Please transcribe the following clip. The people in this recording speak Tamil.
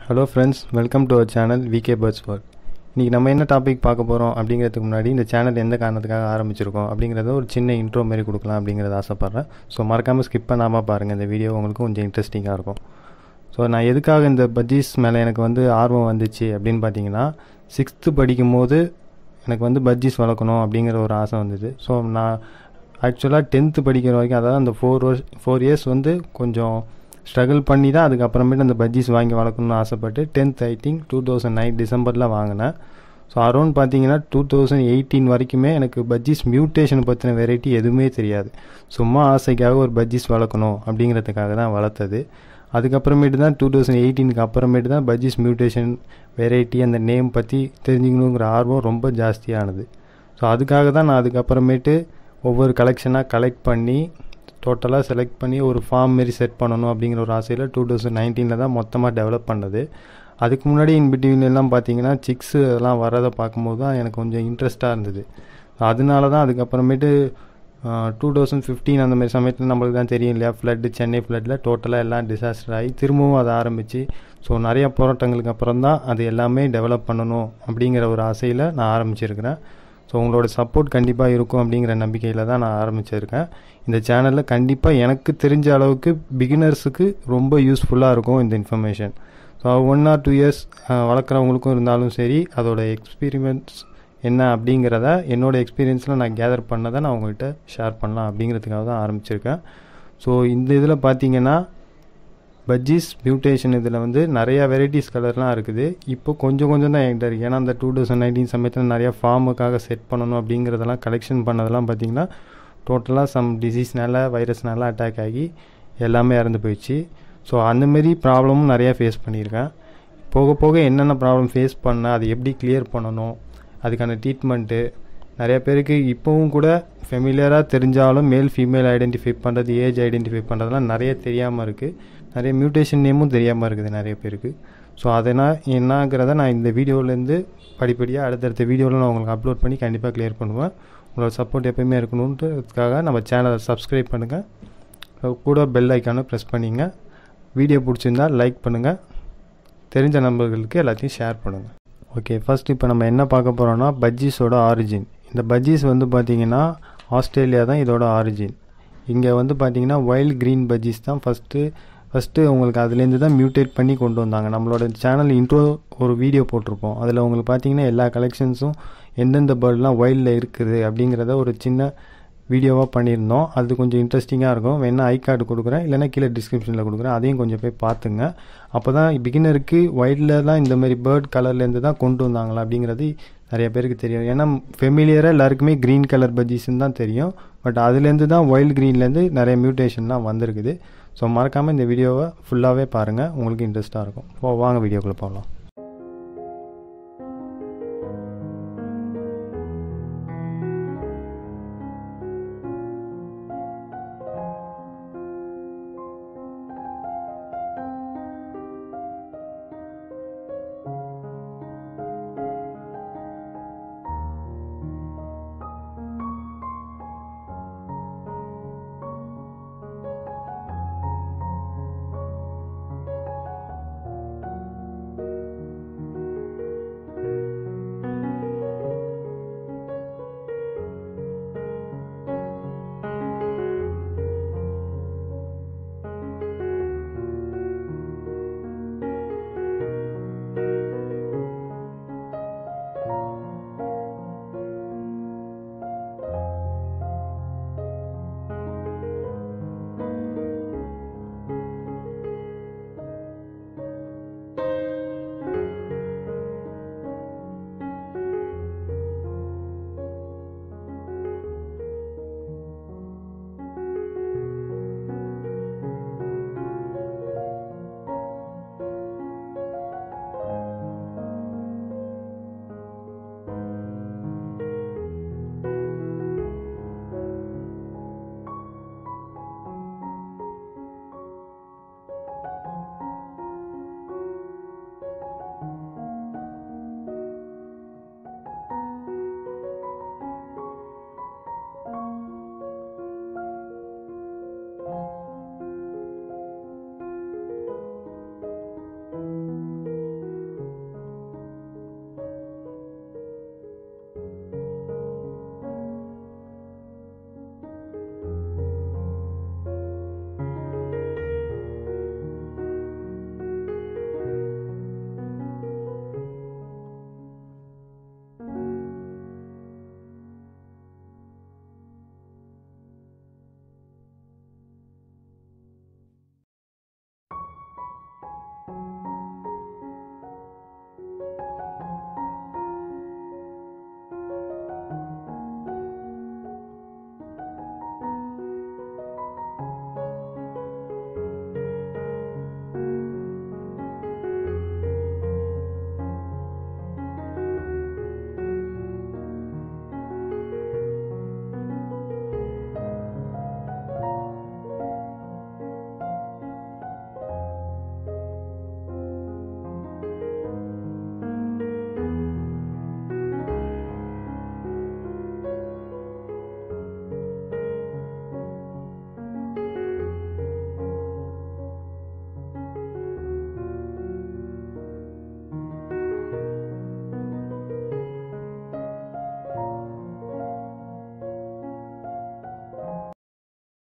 hello friends welcome to our channel V K birds world இன்றைக்கி நம்ம என்ன டாபிக் பார்க்க போகிறோம் அப்படிங்கிறதுக்கு முன்னாடி இந்த சேனல் எந்த காரணத்துக்காக ஆரம்பிச்சிருக்கோம் அப்படிங்கிறத ஒரு சின்ன இன்ட்ரோ மாரி கொடுக்கலாம் அப்படிங்கிறத ஆசைப்பட்றேன் ஸோ மறக்காமல் ஸ்கிப் பண்ணாமல் பாருங்கள் இந்த வீடியோ உங்களுக்கு கொஞ்சம் இன்ட்ரெஸ்டிங்காக இருக்கும் ஸோ நான் எதுக்காக இந்த பஜ்ஜீஸ் மேலே எனக்கு வந்து ஆர்வம் வந்துச்சு அப்படின்னு பார்த்தீங்கன்னா சிக்ஸ்த்து படிக்கும் போது எனக்கு வந்து பஜ்ஜீஸ் வளர்க்கணும் அப்படிங்கிற ஒரு ஆசை வந்தது ஸோ நான் ஆக்சுவலாக டென்த்து படிக்கிற வரைக்கும் அதாவது அந்த ஃபோர் வருஷ ஃபோர் இயர்ஸ் வந்து கொஞ்சம் ஸ்ட்ரகிள் பண்ணி தான் அதுக்கப்புறமேட்டு அந்த பஜ்ஜீஸ் வாங்கி வளர்க்கணும்னு ஆசைப்பட்டு tenth I think two thousand nine டிசம்பரில் வாங்கினேன் ஸோ அரௌண்ட் பார்த்தீங்கன்னா டூ தௌசண்ட் எயிட்டீன் வரைக்குமே எனக்கு பஜ்ஜீஸ் மியூட்டேஷன் பற்றின வெரைட்டி எதுவுமே தெரியாது சும்மா ஆசைக்காக ஒரு பஜ்ஜீஸ் வளர்க்கணும் அப்படிங்கிறதுக்காக தான் வளர்த்தது அதுக்கப்புறமேட்டு தான் டூ தௌசண்ட் எயிட்டீனுக்கு அப்புறமேட்டு தான் பஜ்ஜீஸ் மியூட்டேஷன் வெரைட்டி அந்த நேம் பற்றி தெரிஞ்சுக்கணுங்கிற ஆர்வம் ரொம்ப ஜாஸ்தியானது ஸோ அதுக்காக தான் நான் அதுக்கப்புறமேட்டு ஒவ்வொரு கலெக்ஷனாக கலெக்ட் பண்ணி டோட்டலாக செலக்ட் பண்ணி ஒரு ஃபார்ம் மாரி செட் பண்ணணும் அப்படிங்கிற ஒரு ஆசையில் டூ தௌசண்ட் நைன்டீனில் தான் மொத்தமாக டெவலப் பண்ணது அதுக்கு முன்னாடி இன் பிட்வீன் எல்லாம் பார்த்தீங்கன்னா சிக்ஸு எல்லாம் வரதை பார்க்கும்போது தான் எனக்கு கொஞ்சம் இன்ட்ரெஸ்ட்டாக இருந்தது அதனால தான் அதுக்கப்புறமேட்டு டூ தௌசண்ட் ஃபிஃப்டீன் அந்த மாதிரி சமயத்தில் நம்மளுக்கு தான் தெரியும் இல்லையா ஃப்ளட்டு சென்னை ஃப்ளட்டில் டோட்டலாக எல்லாம் டிசாஸ்டர் ஆகி திரும்பவும் அதை ஆரம்பித்து ஸோ நிறைய போராட்டங்களுக்கு அப்புறம் தான் அது எல்லாமே டெவலப் பண்ணணும் அப்படிங்கிற ஒரு ஆசையில் நான் ஆரம்பிச்சிருக்கிறேன் ஸோ உங்களோட சப்போர்ட் கண்டிப்பாக இருக்கும் அப்படிங்கிற நம்பிக்கையில் தான் நான் ஆரம்பிச்சிருக்கேன் இந்த சேனலில் கண்டிப்பாக எனக்கு தெரிஞ்ச அளவுக்கு பிகினர்ஸுக்கு ரொம்ப யூஸ்ஃபுல்லாக இருக்கும் இந்த information so one or two years வளர்க்குறவங்களுக்கும் இருந்தாலும் சரி அதோட எக்ஸ்பீரியன்ஸ் என்ன அப்படிங்கிறத என்னோடய எக்ஸ்பீரியன்ஸில் நான் கேதர் பண்ணதை நான் உங்கள்கிட்ட ஷேர் பண்ணலாம் அப்படிங்கிறதுக்காக தான் ஆரம்பிச்சிருக்கேன் ஸோ இந்த இதில் பார்த்தீங்கன்னா பஜ்ஜீஸ் மியூட்டேஷன் இதில் வந்து நிறையா வெரைட்டிஸ் கலர்லாம் இருக்குது இப்போ கொஞ்சம் கொஞ்சம் தான் என்கிட்ட இருக்குது ஏன்னா அந்த டூ தௌசண்ட் நைன்டீன் சமயத்தில் நிறையா ஃபார்முக்காக செட் பண்ணணும் அப்படிங்கிறதெல்லாம் கலெக்ஷன் பண்ணதெல்லாம் பார்த்திங்கன்னா டோட்டலாக சம் டிசீஸ்னால வைரஸ்னால அட்டாக் ஆகி எல்லாமே இறந்து போயிடுச்சு ஸோ அந்தமாரி ப்ராப்ளமும் நிறையா ஃபேஸ் பண்ணியிருக்கேன் போக போக என்னென்ன ப்ராப்ளம் ஃபேஸ் பண்ண அதை எப்படி கிளியர் பண்ணணும் அதுக்கான ட்ரீட்மெண்ட்டு நிறைய பேருக்கு இப்போவும் கூட ஃபெமிலியராக தெரிஞ்சாலும் மேல் ஃபீமேல் ஐடென்டிஃபை பண்ணுறது ஏஜ் ஐடென்டிஃபை பண்ணுறதுலாம் நிறைய தெரியாமல் இருக்குது நிறைய மியூட்டேஷன் நேமும் தெரியாமல் இருக்குது நிறைய பேருக்கு ஸோ அதனால் என்னங்கிறத நான் இந்த வீடியோலேருந்து படிப்படியாக அடுத்தடுத்த வீடியோவில் நான் உங்களுக்கு அப்லோட் பண்ணி கண்டிப்பாக கிளியர் பண்ணுவேன் உங்களோட சப்போர்ட் எப்போயுமே இருக்கணுன்றதுக்காக நம்ம சேனலை சப்ஸ்கிரைப் பண்ணுங்கள் கூட பெல் ஐக்கானை ப்ரெஸ் பண்ணிங்க வீடியோ பிடிச்சிருந்தால் லைக் பண்ணுங்கள் தெரிஞ்ச நண்பர்களுக்கு எல்லாத்தையும் ஷேர் பண்ணுங்கள் ஓகே ஃபஸ்ட் இப்போ நம்ம என்ன பார்க்க போகிறோம்னா பஜ்ஜீஸோட ஆரிஜின் இந்த பஜ்ஜீஸ் வந்து பார்த்திங்கன்னா ஆஸ்திரேலியா தான் இதோட ஆரிஜின் இங்கே வந்து பார்த்திங்கன்னா வைல்ட் க்ரீன் பஜ்ஜீஸ் தான் ஃபஸ்ட்டு ஃபஸ்ட்டு உங்களுக்கு அதுலேருந்து தான் மியூட்டேட் பண்ணி கொண்டு வந்தாங்க நம்மளோட சேனல் இன்ட்ரோ ஒரு வீடியோ போட்டிருப்போம் அதில் உங்களுக்கு பார்த்தீங்கன்னா எல்லா கலெக்ஷன்ஸும் எந்தெந்த பேர்ட்லாம் வைல்டில் இருக்குது அப்படிங்கிறத ஒரு சின்ன வீடியோவாக பண்ணியிருந்தோம் அது கொஞ்சம் இன்ட்ரெஸ்டிங்காக இருக்கும் வேணா ஐ கார்டு கொடுக்குறேன் இல்லைனா கீழே டிஸ்கிரிப்ஷனில் கொடுக்குறேன் அதையும் கொஞ்சம் போய் பார்த்துங்க அப்போ தான் பிகினருக்கு வைல்டில் தான் இந்த மாதிரி பேர்ட் கலர்லேருந்து தான் கொண்டு வந்தாங்களா அப்படிங்கிறது நிறைய பேருக்கு தெரியும் ஏன்னா ஃபெமிலியராக எல்லாருக்குமே க்ரீன் கலர் பஜ்ஜீஸ்ன்னு தான் தெரியும் பட் அதுலேருந்து தான் வைல்ட் க்ரீன்லேருந்து நிறைய மியூட்டேஷன்லாம் வந்திருக்குது ஸோ மறக்காமல் இந்த வீடியோவை ஃபுல்லாகவே பாருங்கள் உங்களுக்கு இன்ட்ரெஸ்ட்டாக இருக்கும் ஸோ வாங்க வீடியோக்குள்ளே போகலாம்